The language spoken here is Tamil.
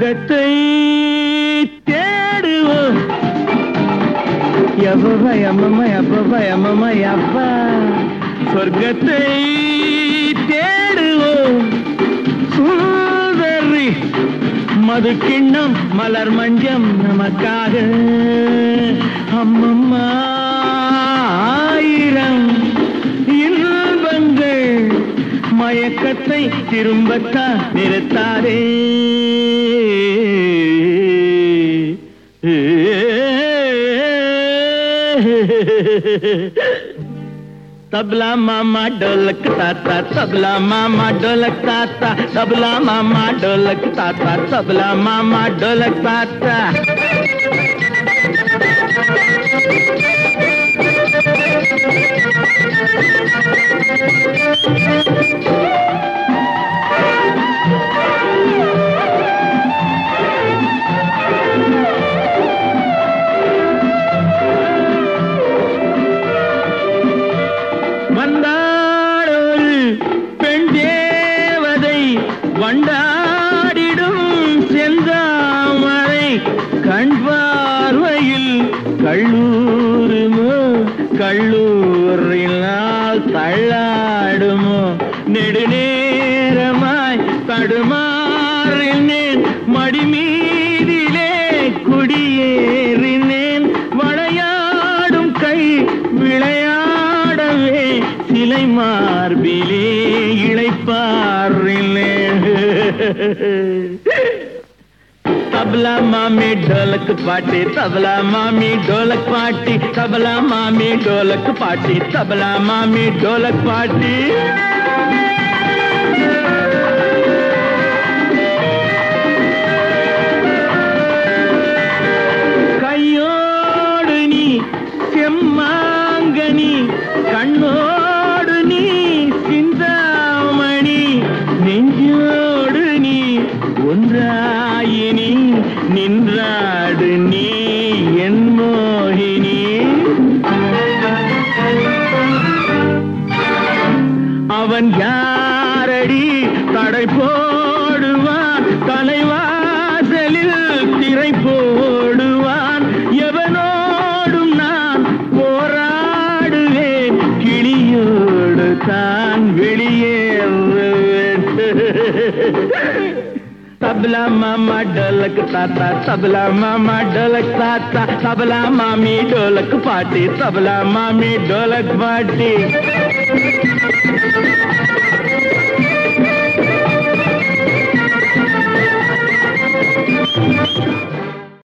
சொர்க்கத்தை தேடுவோம் எவ்வளவா எம்மம்மா எப்பப்பா எம்மம்மா எப்பா சொர்க்கத்தை தேடுவோம் சுந்தரி மது கிண்ணம் மலர் மஞ்சம் நமக்காக அம்மம்மா ஆயிரம் இன்பங்கள் மயக்கத்தை திரும்பத்தான் நிறுத்தாரே तबला मामा ढोलक ताता तबला मामा ढोलक ताता तबला मामा ढोलक ताता तबला मामा ढोलक ताता வந்தாளொரு பெண் தேவதை வண்டாடிடும் செந்தாமரை கண் பார்வையில் கள்ளூருமோ கள்ளூரினால் தள்ளாடுமோ நெடுநேரமாய் தடுமாறினேன் மடிமீதிலே குடியேறினேன் வளையாடும் கை விளையாடவே சிலை மார்பிலே இழைப்பாரினேன் तबला मामी ढोलक पाटी तबला मामी ढोलक पाटी तबला मामी ढोलक पाटी तबला मामी ढोलक पाटी கையோடு நீ செம்மாங்கனி கண்ணோடு நீ சிந்தாமணி நெஞ்சோடு நீ ஒன்றாயினி நின்றாடு நீ என் மோகினி அவன் யாரடி தடை போடுவான் தலைவாசலில் திரை போடுவான் எவனோடும் நான் போராடுவேன் கிளியோடு தான் வெளியேறுவேன் तबला मामा ढोलक ताता तबला मामा ढोलक ताता तबला मामी ढोलक पाटी तबला मामी ढोलक पाटी